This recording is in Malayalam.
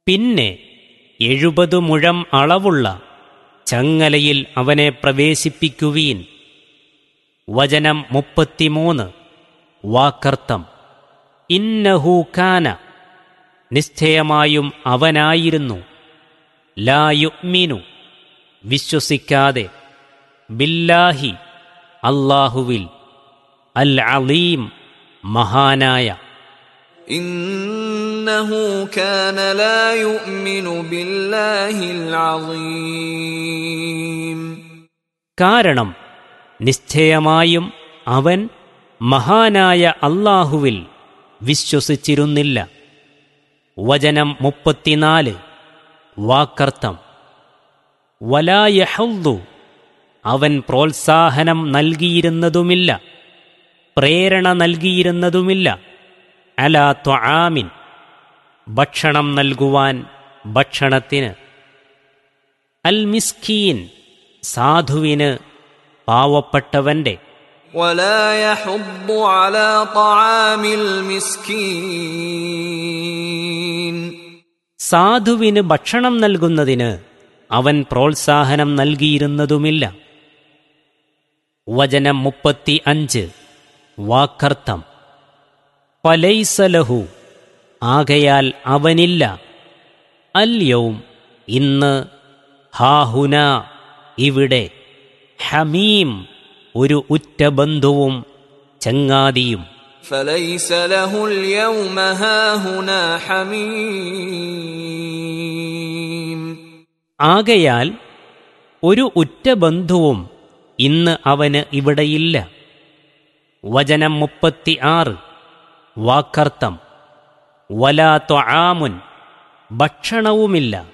പിന്നെ എഴുപത് മുഴം അളവുള്ള ചങ്ങലയിൽ അവനെ പ്രവേശിപ്പിക്കുവീൻ വചനം മുപ്പത്തിമൂന്ന് വാക്കർത്ഥം ഇന്നഹൂക്കാന നിശ്ചയമായും അവനായിരുന്നു ലായുഗ്മിനു വിശ്വസിക്കാതെ ബില്ലാഹി അല്ലാഹുവിൽ അൽ അലീം മഹാനായ إنه كان لا يؤمن بالله العظيم കാരണം നിശ്ചയമായും അവൻ മഹാനായ അല്ലാഹുവിൽ വിശ്വസിച്ചിരുന്നില്ല വചനം മുപ്പത്തിനാല് വാക്കർത്ഥം വലായഹുദ്ദു അവൻ പ്രോത്സാഹനം നൽകിയിരുന്നതുമില്ല പ്രേരണ നൽകിയിരുന്നതുമില്ല അലാ ത്വആമിൻ ഭക്ഷണം നൽകുവാൻ ഭക്ഷണത്തിന് അൽ മിസ്കീൻ സാധുവിന് പാവപ്പെട്ടവന്റെ ولا يحض على طعام المسكين സാധുവിന് ഭക്ഷണം നൽകുന്നതിന് അവൻ പ്രോത്സാഹനം നൽകിയിരുന്നതുമില്ല വചനം മുപ്പത്തി അഞ്ച് വാക്കർത്ഥം പലൈസലഹു ആകയാൽ അവനില്ല അല്യവും ഇന്ന് ഹാഹുന ഇവിടെ ഹമീം ഒരു ഉറ്റ ബന്ധുവും ചങ്ങാതിയും فليس له اليوم هاهنا حميم ആകയാൽ ഒരു ഉറ്റ ബന്ധുവും ഇന്ന് അവന് ഇവിടെയില്ല വചനം മുപ്പത്തി ആറ് വാക്കർത്ഥം വലാ ത്വആമുൻ ഭക്ഷണവുമില്ല